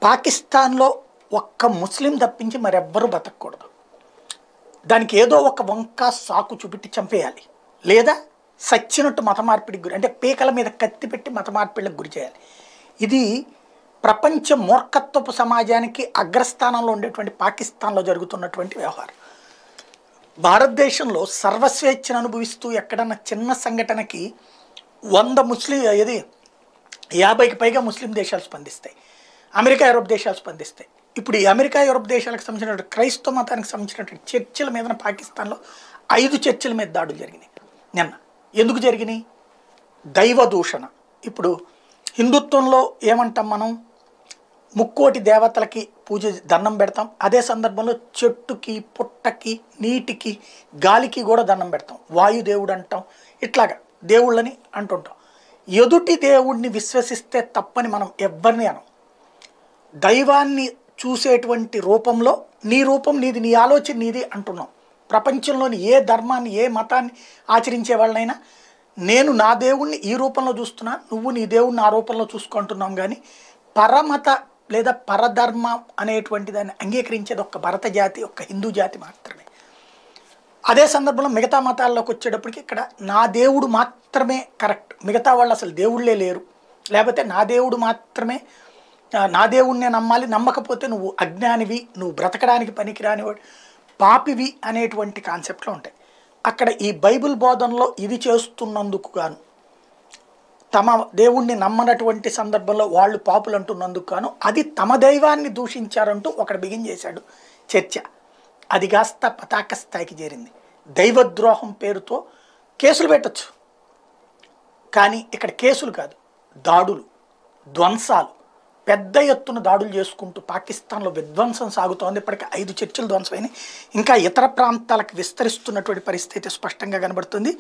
పాకిస్తాన్లో ఒక్క ముస్లిం తప్పించి మరెవ్వరూ బతకూడదు దానికి ఏదో ఒక వంక సాకు చూపెట్టి చంపేయాలి లేదా సచ్చినట్టు మత మార్పిడికి గురి అంటే పీకల మీద కత్తి పెట్టి మత మార్పిడికి గురి చేయాలి ఇది ప్రపంచ మూర్ఖత్వపు సమాజానికి అగ్రస్థానంలో ఉండేటువంటి పాకిస్తాన్లో జరుగుతున్నటువంటి వ్యవహారం భారతదేశంలో సర్వస్వేచ్ఛను అనుభవిస్తూ ఎక్కడన్నా చిన్న సంఘటనకి వంద ముస్లిం ఇది యాభైకి పైగా ముస్లిం దేశాలు స్పందిస్తాయి అమెరికా యూరోప్ దేశాలు స్పందిస్తాయి ఇప్పుడు ఈ అమెరికా యూరోప్ దేశాలకు సంబంధించినటువంటి క్రైస్తవ మతానికి సంబంధించినటువంటి చర్చిల మీద పాకిస్తాన్లో ఐదు చర్చిల మీద దాడులు జరిగినాయి నిన్న ఎందుకు జరిగినాయి దైవ దూషణ ఇప్పుడు హిందుత్వంలో ఏమంటాం మనం ముక్కోటి దేవతలకి పూజ దండం పెడతాం అదే సందర్భంలో చెట్టుకి పుట్టకి నీటికి గాలికి కూడా దండం పెడతాం వాయుదేవుడు అంటాం ఇట్లాగా దేవుళ్ళని అంటుంటాం ఎదుటి దేవుడిని విశ్వసిస్తే తప్పని మనం ఎవ్వరిని అనం దైవాన్ని చూసేటువంటి రూపంలో నీ రూపం నీది నీ ఆలోచన నీది అంటున్నాం ప్రపంచంలోని ఏ ధర్మాన్ని ఏ మతాన్ని ఆచరించే వాళ్ళైనా నేను నా దేవుణ్ణి ఈ రూపంలో చూస్తున్నా నువ్వు నీ దేవుణ్ణి ఆ రూపంలో చూసుకుంటున్నాం కానీ పరమత లేదా పరధర్మం అనేటువంటి దాన్ని అంగీకరించేది ఒక్క భరత జాతి ఒక్క హిందూ జాతి మాత్రమే అదే సందర్భంలో మిగతా మతాల్లోకి వచ్చేటప్పటికి ఇక్కడ నా దేవుడు మాత్రమే కరెక్ట్ మిగతా వాళ్ళు అసలు దేవుళ్ళే లేరు లేకపోతే నా దేవుడు మాత్రమే ఆ, నా దేవుడినే నమ్మాలి నమ్మకపోతే నువ్వు అజ్ఞానివి నువ్వు బ్రతకడానికి పనికిరానివాడు పాపివి అనేటువంటి కాన్సెప్ట్లో ఉంటాయి అక్కడ ఈ బైబిల్ బోధనలో ఇది చేస్తున్నందుకు గాను తమ దేవుణ్ణి నమ్మనటువంటి సందర్భంలో వాళ్ళు పాపులు అంటున్నందుకు గాను అది తమ దైవాన్ని దూషించారంటూ ఒకడు బిగిన్ చేశాడు చర్చ అది కాస్త పతాక స్థాయికి చేరింది దైవద్రోహం పేరుతో కేసులు పెట్టచ్చు కానీ ఇక్కడ కేసులు కాదు దాడులు ధ్వంసాలు పెద్ద ఎత్తున దాడులు చేసుకుంటూ పాకిస్తాన్లో విధ్వంసం సాగుతోంది ఇప్పటికి ఐదు చర్చలు ధ్వంసమైనాయి ఇంకా ఇతర ప్రాంతాలకు విస్తరిస్తున్నటువంటి పరిస్థితి స్పష్టంగా కనబడుతుంది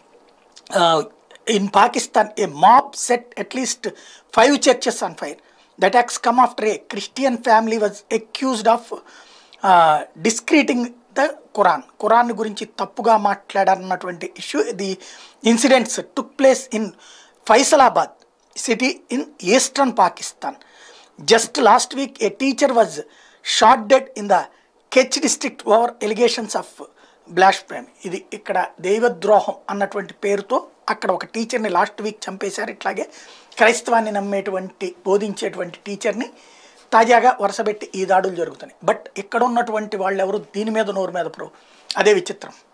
in Pakistan a mob set at least five churches on fire the attacks come after a Christian family was accused of desecrating the Quran Quran గురించి తప్పుగా మాట్లాడారన్నటువంటి issue the incidents took place in Faisalabad city in eastern Pakistan just last week a teacher was shot dead in the Kech district over allegations of blasphemy ఇది ఇక్కడ దైవద్రోహం అన్నటువంటి పేరుతో అక్కడ ఒక టీచర్ని లాస్ట్ వీక్ చంపేశారు ఇట్లాగే క్రైస్తవాన్ని నమ్మేటువంటి బోధించేటువంటి టీచర్ని తాజాగా వరుసపెట్టి ఈ దాడులు జరుగుతున్నాయి బట్ ఇక్కడ ఉన్నటువంటి వాళ్ళు ఎవరు దీని మీద నోరు మీద ప్రో అదే విచిత్రం